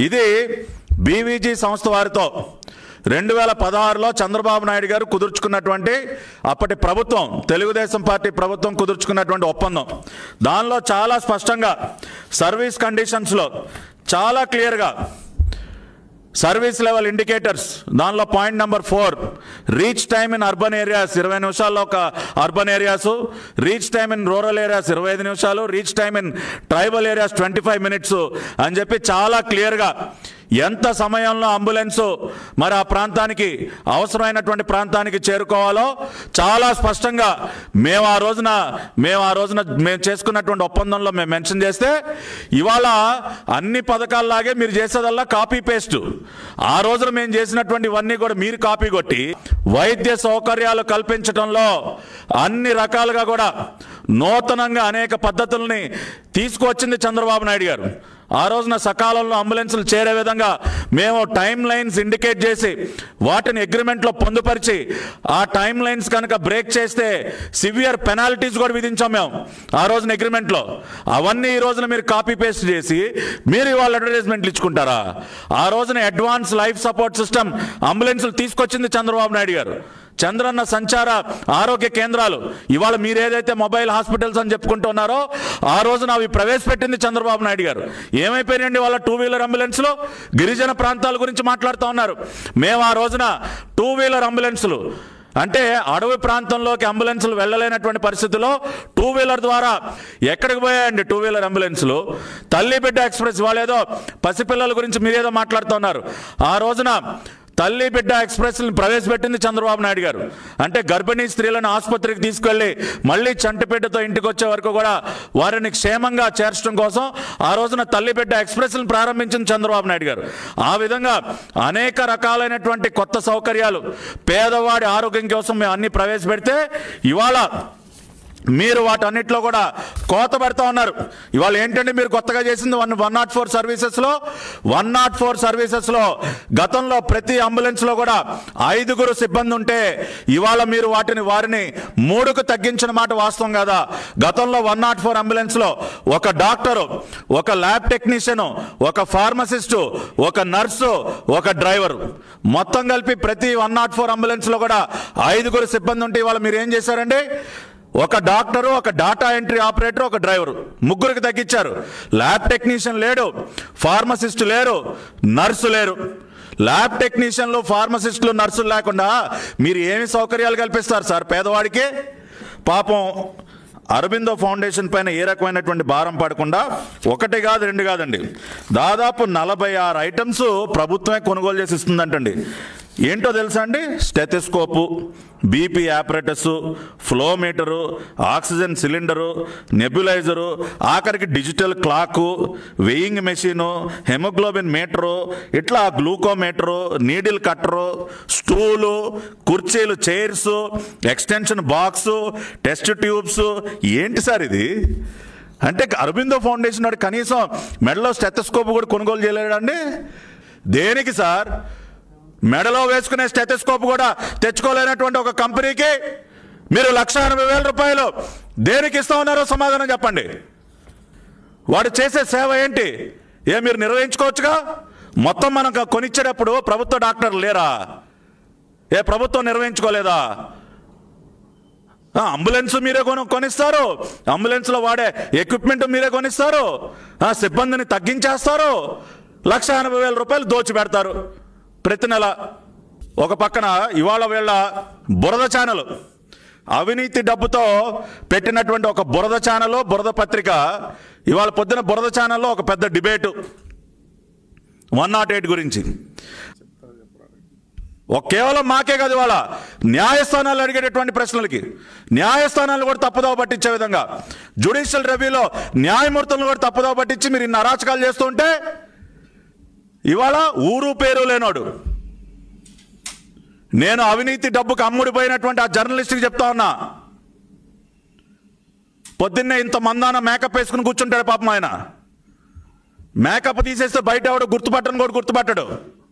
ఇది బీవీజీ సంస్థ వారితో రెండు వేల పదహారులో చంద్రబాబు నాయుడు గారు కుదుర్చుకున్నటువంటి అప్పటి ప్రభుత్వం తెలుగుదేశం పార్టీ ప్రభుత్వం కుదుర్చుకున్నటువంటి ఒప్పందం దానిలో చాలా స్పష్టంగా సర్వీస్ కండిషన్స్లో చాలా క్లియర్గా సర్వీస్ లెవెల్ ఇండికేటర్స్ దానిలో point number four reach time in urban areas ఇరవై నిమిషాల్లో ఒక urban areas reach time in rural areas ఇరవై ఐదు నిమిషాలు reach time in tribal areas twenty five minutes అని చెప్పి చాలా క్లియర్గా ఎంత సమయంలో అంబులెన్స్ మరి ఆ ప్రాంతానికి అవసరమైనటువంటి ప్రాంతానికి చేరుకోవాలో చాలా స్పష్టంగా మేము ఆ రోజున మేము ఆ రోజున మేము చేసుకున్నటువంటి ఒప్పందంలో మేము మెన్షన్ చేస్తే ఇవాళ అన్ని పథకాల్లాగే మీరు చేసేదల్లా కాపీ పేస్ట్ ఆ రోజున మేము చేసినటువంటి ఇవన్నీ కూడా మీరు కాపీ కొట్టి వైద్య సౌకర్యాలు కల్పించడంలో అన్ని రకాలుగా కూడా నూతనంగా అనేక పద్ధతుల్ని తీసుకువచ్చింది చంద్రబాబు నాయుడు గారు ఆ రోజున సకాలంలో అంబులెన్సులు చేరే విధంగా మేము టైం లైన్స్ ఇండికేట్ చేసి వాటిని అగ్రిమెంట్లో పొందుపరిచి ఆ టైం లైన్స్ కనుక బ్రేక్ చేస్తే సివియర్ పెనాల్టీస్ కూడా విధించాం మేము ఆ రోజున అగ్రిమెంట్లో అవన్నీ ఈ రోజున మీరు కాపీ పేస్ట్ చేసి మీరు ఇవాళ అడ్వర్టైజ్మెంట్లు ఇచ్చుకుంటారా ఆ రోజున అడ్వాన్స్ లైఫ్ సపోర్ట్ సిస్టమ్ అంబులెన్సులు తీసుకొచ్చింది చంద్రబాబు నాయుడు గారు చంద్రన్న సంచార ఆరోగ్య కేంద్రాలు ఇవాళ మీరు ఏదైతే మొబైల్ హాస్పిటల్స్ అని చెప్పుకుంటున్నారో ఆ రోజున అవి ప్రవేశపెట్టింది చంద్రబాబు నాయుడు గారు ఏమైపోయినాయండి వాళ్ళ టూ వీలర్ అంబులెన్స్లు గిరిజన ప్రాంతాల గురించి మాట్లాడుతూ ఉన్నారు మేము ఆ రోజున టూ వీలర్ అంబులెన్సులు అంటే అడవి ప్రాంతంలోకి అంబులెన్సులు వెళ్ళలేనటువంటి పరిస్థితిలో టూ వీలర్ ద్వారా ఎక్కడికి పోయాయండి టూ వీలర్ అంబులెన్సులు తల్లి బిడ్డ ఎక్స్ప్రెస్ వాళ్ళేదో పసిపిల్లల గురించి మీరేదో మాట్లాడుతున్నారు ఆ రోజున తల్లి బిడ్డ ఎక్స్ప్రెస్ని ప్రవేశపెట్టింది చంద్రబాబు నాయుడు గారు అంటే గర్భిణీ స్త్రీలను ఆసుపత్రికి తీసుకెళ్లి మళ్ళీ చంటిబిడ్డతో ఇంటికి వచ్చే వరకు కూడా వారిని క్షేమంగా చేర్చడం కోసం ఆ రోజున తల్లి బిడ్డ ఎక్స్ప్రెస్ని ప్రారంభించింది చంద్రబాబు నాయుడు గారు ఆ విధంగా అనేక రకాలైనటువంటి కొత్త సౌకర్యాలు పేదవాడి ఆరోగ్యం కోసం మేము అన్ని ప్రవేశపెడితే ఇవాళ మీరు వాటన్నిటిలో కూడా కోత పెడతా ఉన్నారు ఇవాళ ఏంటంటే మీరు కొత్తగా చేసింది వన్ వన్ నాట్ ఫోర్ సర్వీసెస్లో వన్ నాట్ ఫోర్ సర్వీసెస్లో గతంలో ప్రతి అంబులెన్స్లో కూడా ఐదుగురు సిబ్బంది ఉంటే ఇవాళ మీరు వాటిని వారిని మూడుకు తగ్గించిన మాట వాస్తవం కదా గతంలో వన్ నాట్ ఫోర్ అంబులెన్స్లో ఒక డాక్టరు ఒక ల్యాబ్ టెక్నీషియన్ ఒక ఫార్మసిస్టు ఒక నర్సు ఒక డ్రైవరు మొత్తం కలిపి ప్రతి వన్ నాట్ ఫోర్ అంబులెన్స్లో కూడా ఐదుగురు సిబ్బంది ఉంటే ఇవాళ మీరు ఏం చేశారండి ఒక డాక్టరు ఒక డాటా ఎంట్రీ ఆపరేటర్ ఒక డ్రైవరు ముగ్గురికి తగ్గించారు ల్యాబ్ టెక్నీషియన్ లేడు ఫార్మసిస్ట్ లేరు నర్సు లేరు ల్యాబ్ టెక్నీషియన్లు ఫార్మసిస్టులు నర్సులు లేకుండా మీరు ఏమి సౌకర్యాలు కల్పిస్తారు సార్ పేదవాడికి పాపం అరబిందో ఫౌండేషన్ పైన ఏ రకమైనటువంటి భారం పడకుండా ఒకటి కాదు రెండు కాదండి దాదాపు నలభై ఆరు ఐటమ్స్ ప్రభుత్వమే కొనుగోలు చేసి ఇస్తుందంటండి ఏంటో తెలుసా అండి stethoscope BP apparatus flowmeter oxygen cylinder nebuliser ఆఖరికి digital clock weighing machine haemoglobin meter ఇట్లా గ్లూకోమీటరు నీడిల్ కట్టరు స్టూలు కుర్చీలు chairs extension box test tubes ఏంటి సార్ ఇది అంటే అరబిందో ఫౌండేషన్ వాడు కనీసం మెడలో స్టెథస్కోప్ కూడా కొనుగోలు చేయలేడండి దేనికి సార్ మెడలో వేసుకునే స్టెథస్కోప్ కూడా తెచ్చుకోలేనటువంటి ఒక కంపెనీకి మీరు లక్ష ఎనభై వేల రూపాయలు దేనికి ఇస్తా ఉన్నారో సమాధానం చెప్పండి వాడు చేసే సేవ ఏంటి ఏ మీరు నిర్వహించుకోవచ్చుగా మొత్తం మనం కొనిచ్చేటప్పుడు ప్రభుత్వ డాక్టర్లు లేరా ఏ ప్రభుత్వం నిర్వహించుకోలేదా ఆ, అంబులెన్స్ మీరే కొను కొనిస్తారు అంబులెన్స్లో వాడే ఎక్విప్మెంట్ మీరే కొనిస్తారు ఆ, సిబ్బందిని తగ్గించేస్తారు లక్ష ఎనభై వేల రూపాయలు దోచి పెడతారు ప్రతి నెల ఒక పక్కన ఇవాళ వీళ్ళ బురద ఛానల్ అవినీతి డబ్బుతో పెట్టినటువంటి ఒక బురద ఛానల్ బురద పత్రిక ఇవాళ పొద్దున బురద ఛానల్లో ఒక పెద్ద డిబేటు వన్ నాట్ ఎయిట్ గురించి ఒక కేవలం మాకే కాదు ఇవాళ న్యాయస్థానాలు అడిగేటటువంటి ప్రశ్నలకి న్యాయస్థానాలు కూడా తప్పుదోవ పట్టించే విధంగా జ్యుడిషియల్ రివ్యూలో న్యాయమూర్తులను కూడా తప్పుదోవ పట్టించి మీరు ఇన్ని అరాచకాలు చేస్తుంటే ఇవాళ ఊరు పేరు లేనోడు నేను అవినీతి డబ్బుకు అమ్ముడిపోయినటువంటి ఆ జర్నలిస్ట్కి చెప్తా ఉన్నా పొద్దున్నే ఇంత మందాన మేకప్ వేసుకుని కూర్చుంటాడు పాపం ఆయన మేకప్ తీసేస్తే బయట ఎవడు గుర్తుపట్టను కూడా గుర్తుపట్టడు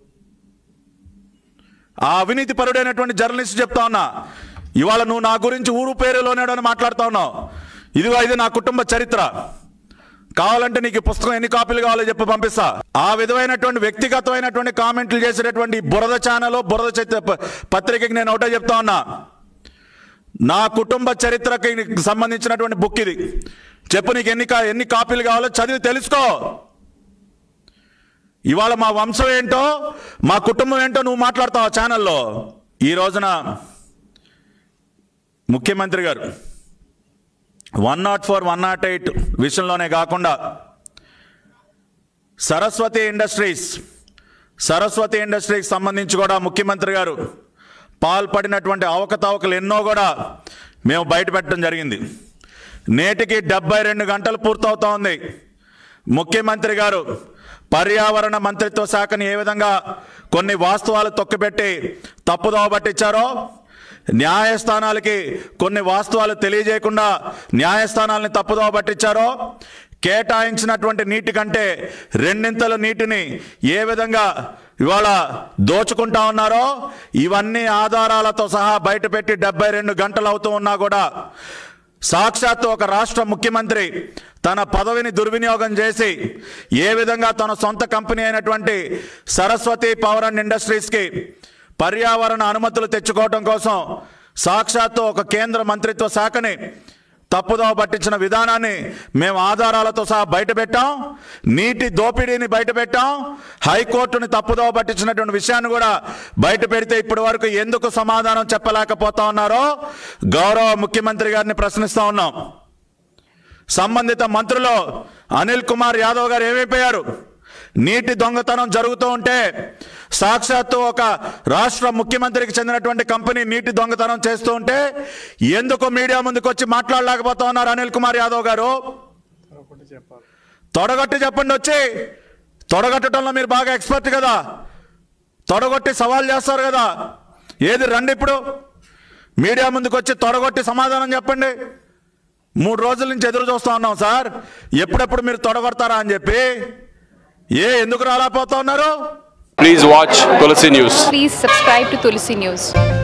ఆ అవినీతి పరుడైనటువంటి జర్నలిస్ట్ చెప్తా ఉన్నా ఇవాళ నువ్వు నా గురించి ఊరు పేరులోనేడు అని మాట్లాడుతా ఉన్నావు ఇదిగో ఇది నా కుటుంబ చరిత్ర కావాలంటే నీకు ఈ పుస్తకం ఎన్ని కాపీలు కావాలో చెప్పి పంపిస్తా ఆ విధమైనటువంటి వ్యక్తిగతమైనటువంటి కామెంట్లు చేసేటటువంటి ఈ బురద ఛానల్ బురద చరిత్ర ప- పత్రికకి నేను ఒకటే చెప్తా ఉన్నా నా కుటుంబ చరిత్రకి సంబంధించినటువంటి బుక్ ఇది చెప్పు నీకు ఎన్ని కా- ఎన్ని కాపీలు కావాలో చదివి తెలుసుకో ఇవాళ మా వంశం ఏంటో మా కుటుంబం ఏంటో నువ్వు మాట్లాడతావు ఆ ఛానల్లో ఈ రోజున ముఖ్యమంత్రి గారు one nought four one nought eight విషయంలోనే కాకుండా సరస్వతి ఇండస్ట్రీస్ సరస్వతి ఇండస్ట్రీకి సంబంధించి కూడా ముఖ్యమంత్రి గారు పాల్పడినటువంటి అవకతవకలు ఎన్నో కూడా మేము బయటపెట్టడం జరిగింది నేటికి డెబ్బై రెండు గంటలు పూర్తవుతా ఉంది ముఖ్యమంత్రి గారు పర్యావరణ మంత్రిత్వ శాఖని ఏ విధంగా కొన్ని వాస్తవాలు తొక్కిపెట్టి తప్పుదోవ పట్టించారో న్యాయస్థానాలకి కొన్ని వాస్తవాలు తెలియజేయకుండా న్యాయస్థానాలని తప్పుదోవ పట్టించారో కేటాయించినటువంటి నీటి కంటే రెండింతల నీటిని ఏ విధంగా ఇవాళ దోచుకుంటా ఉన్నారో ఇవన్నీ ఆధారాలతో సహా బయటపెట్టి డెబ్బై రెండు గంటలు అవుతూ ఉన్నా కూడా సాక్షాత్తు ఒక రాష్ట్ర ముఖ్యమంత్రి తన పదవిని దుర్వినియోగం చేసి ఏ విధంగా తన సొంత కంపెనీ అయినటువంటి సరస్వతి పవర్ అండ్ ఇండస్ట్రీస్కి పర్యావరణ అనుమతులు తెచ్చుకోవడం కోసం సాక్షాత్తు ఒక కేంద్ర మంత్రిత్వ శాఖని తప్పుదోవ పట్టించిన విధానాన్ని మేము ఆధారాలతో సహా బయటపెట్టాం నీటి దోపిడీని బయటపెట్టాం హైకోర్టుని తప్పుదోవ పట్టించినటువంటి విషయాన్ని కూడా బయట పెడితే ఇప్పటి వరకు ఎందుకు సమాధానం చెప్పలేకపోతా ఉన్నారో గౌరవ ముఖ్యమంత్రి గారిని ప్రశ్నిస్తా ఉన్నాం సంబంధిత మంత్రులు అనిల్ కుమార్ యాదవ్ గారు ఏమైపోయారు నీటి దొంగతనం జరుగుతూ ఉంటే సాక్షాత్తు ఒక రాష్ట్ర ముఖ్యమంత్రికి చెందినటువంటి కంపెనీ నీటి దొంగతనం చేస్తూ ఉంటే ఎందుకు మీడియా ముందుకు వచ్చి మాట్లాడలేకపోతా ఉన్నారు అనిల్ కుమార్ యాదవ్ గారు ఒకటి చెప్పాలి తొడగొట్టి చెప్పండి వచ్చి తొడగొట్టడంలో మీరు బాగా ఎక్స్పర్ట్ కదా తొడగొట్టి సవాల్ చేస్తారు కదా ఏది రండి ఇప్పుడు మీడియా ముందుకు వచ్చి తొడగొట్టి సమాధానం చెప్పండి మూడు రోజుల నుంచి ఎదురు చూస్తా ఉన్నాం సార్ ఎప్పుడెప్పుడు మీరు తొడగొడతారా అని చెప్పి ఏ ఎందుకు రాలేకపోతా ఉన్నారు Please watch Tulsi News. Please subscribe to Tulsi News.